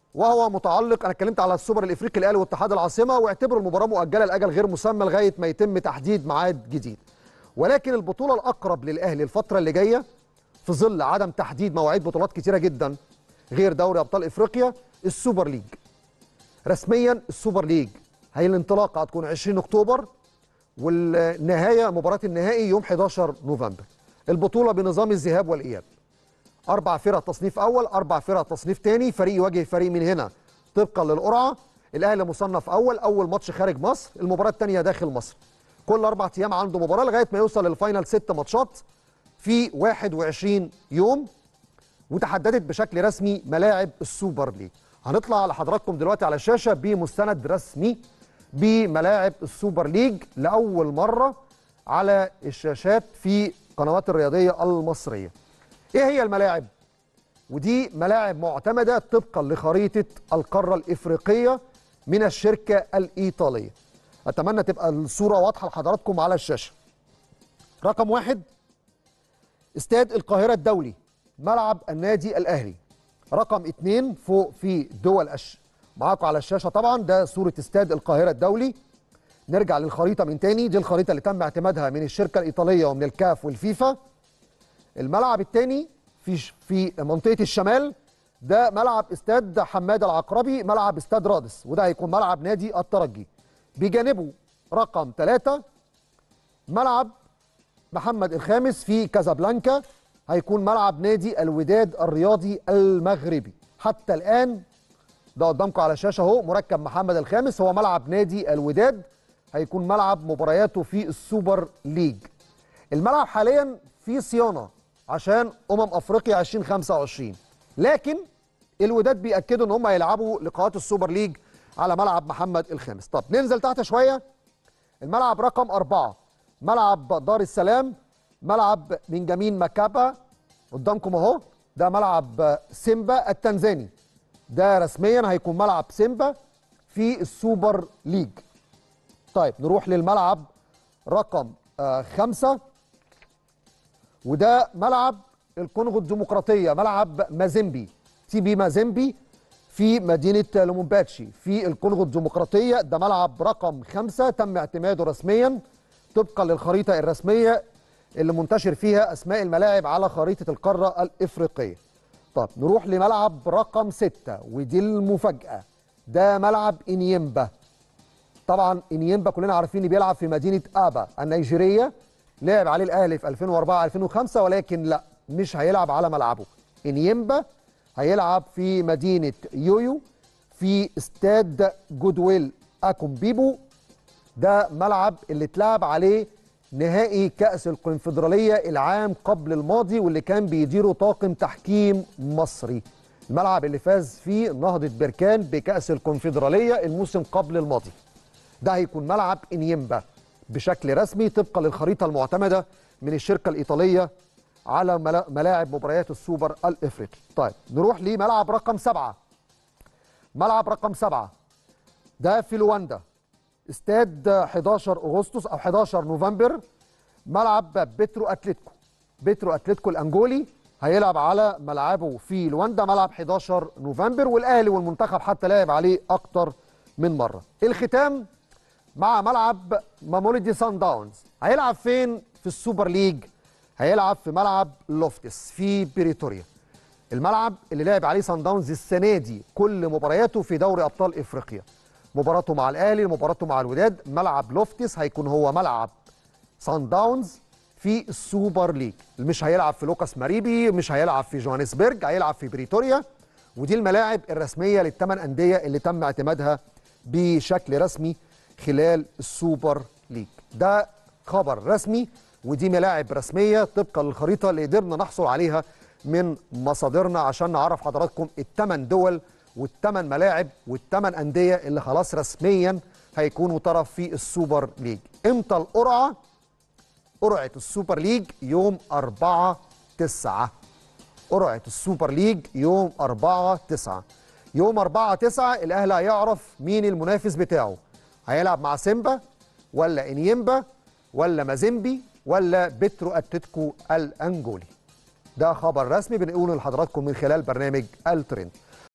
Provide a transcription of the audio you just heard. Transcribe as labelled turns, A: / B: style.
A: وهو متعلق انا اتكلمت على السوبر الافريقي الاهلي واتحاد العاصمه واعتبروا المباراه مؤجله لاجل غير مسمى لغايه ما يتم تحديد ميعاد جديد ولكن البطوله الاقرب للاهلي الفتره اللي جايه في ظل عدم تحديد مواعيد بطولات كتيره جدا غير دوري ابطال افريقيا السوبر ليج رسميا السوبر ليج هي الانطلاقه هتكون 20 اكتوبر والنهايه مباراه النهائي يوم 11 نوفمبر البطوله بنظام الذهاب والاياب اربع فرق تصنيف اول اربع فرق تصنيف ثاني فريق يواجه فريق من هنا طبقا للقرعه الاهلي مصنف اول اول ماتش خارج مصر المباراه الثانيه داخل مصر كل اربع ايام عنده مباراه لغايه ما يوصل للفاينل ست ماتشات في 21 يوم وتحددت بشكل رسمي ملاعب السوبر ليج هنطلع لحضراتكم دلوقتي على الشاشه بمستند رسمي بملاعب السوبر ليج لاول مره على الشاشات في قنوات الرياضيه المصريه ايه هي الملاعب ودي ملاعب معتمده طبقا لخريطه القاره الافريقيه من الشركه الايطاليه اتمنى تبقى الصوره واضحه لحضراتكم على الشاشه رقم واحد استاد القاهره الدولي ملعب النادي الاهلي رقم اثنين فوق في دول أش... معاكم على الشاشه طبعا ده صوره استاد القاهره الدولي نرجع للخريطه من تاني دي الخريطه اللي تم اعتمادها من الشركه الايطاليه ومن الكاف والفيفا الملعب الثاني في في منطقه الشمال ده ملعب استاد حماد العقربي ملعب استاد رادس وده هيكون ملعب نادي الترجي بجانبه رقم ثلاثة ملعب محمد الخامس في كازابلانكا هيكون ملعب نادي الوداد الرياضي المغربي حتى الآن ده قدامكم على الشاشة اهو مركب محمد الخامس هو ملعب نادي الوداد هيكون ملعب مبارياته في السوبر ليج الملعب حاليا في صيانة عشان أمم أفريقيا 2025 لكن الوداد بيأكدوا ان هم هيلعبوا لقاءات السوبر ليج على ملعب محمد الخامس طب ننزل تحت شوية الملعب رقم أربعة ملعب دار السلام ملعب بنجامين مكابا قدامكم اهو ده ملعب سيمبا التنزاني ده رسميا هيكون ملعب سيمبا في السوبر ليج طيب نروح للملعب رقم آه خمسة وده ملعب الكونغو الديمقراطية ملعب مازيمبي تي بي مازيمبي في مدينة لومومباتشي في الكونغو الديمقراطية ده ملعب رقم خمسة تم اعتماده رسميا طبقا للخريطة الرسمية اللي منتشر فيها أسماء الملاعب على خريطة القارة الإفريقية طب نروح لملعب رقم ستة ودي المفاجأة ده ملعب إنيمبا طبعا إنيمبا كلنا عارفين إن بيلعب في مدينة آبا النيجيرية لعب عليه الأهلي في 2004 2005 ولكن لا مش هيلعب على ملعبه إنيمبا هيلعب في مدينة يويو في استاد جودويل أكومبيبو ده ملعب اللي اتلعب عليه نهائي كأس الكونفدرالية العام قبل الماضي واللي كان بيديره طاقم تحكيم مصري الملعب اللي فاز فيه نهضة بركان بكأس الكونفدرالية الموسم قبل الماضي ده هيكون ملعب إنيمبا بشكل رسمي طبقا للخريطة المعتمدة من الشركة الإيطالية على ملاعب مباريات السوبر الإفريقي طيب نروح لملعب رقم سبعة ملعب رقم سبعة ده في لواندا استاد 11 اغسطس او 11 نوفمبر ملعب بيترو اتلتيكو بيترو اتلتيكو الانجولي هيلعب على ملعبه في لواندا ملعب 11 نوفمبر والاهلي والمنتخب حتى لعب عليه اكتر من مره الختام مع ملعب ماموليدي سان داونز هيلعب فين في السوبر ليج هيلعب في ملعب لوفتس في بريتوريا الملعب اللي لعب عليه سان داونز السنه دي كل مبارياته في دوري ابطال افريقيا مباراته مع الاهلي مباراته مع الوداد ملعب لوفتس هيكون هو ملعب سان داونز في السوبر ليج مش هيلعب في لوكاس ماريبي مش هيلعب في جوهانسبرج هيلعب في بريتوريا ودي الملاعب الرسميه للثمان انديه اللي تم اعتمادها بشكل رسمي خلال السوبر ليج ده خبر رسمي ودي ملاعب رسميه طبقا للخريطه اللي قدرنا نحصل عليها من مصادرنا عشان نعرف حضراتكم الثمان دول والثمان ملاعب والثمان انديه اللي خلاص رسميا هيكونوا طرف في السوبر ليج امتى القرعه قرعه السوبر ليج يوم 4 9 قرعه السوبر ليج يوم 4 9 يوم 4 9 الاهلي هيعرف مين المنافس بتاعه هيلعب مع سيمبا ولا انيمبا ولا مازيمبي ولا بترو اتلتيكو الانجولي ده خبر رسمي بنقوله لحضراتكم من خلال برنامج الترند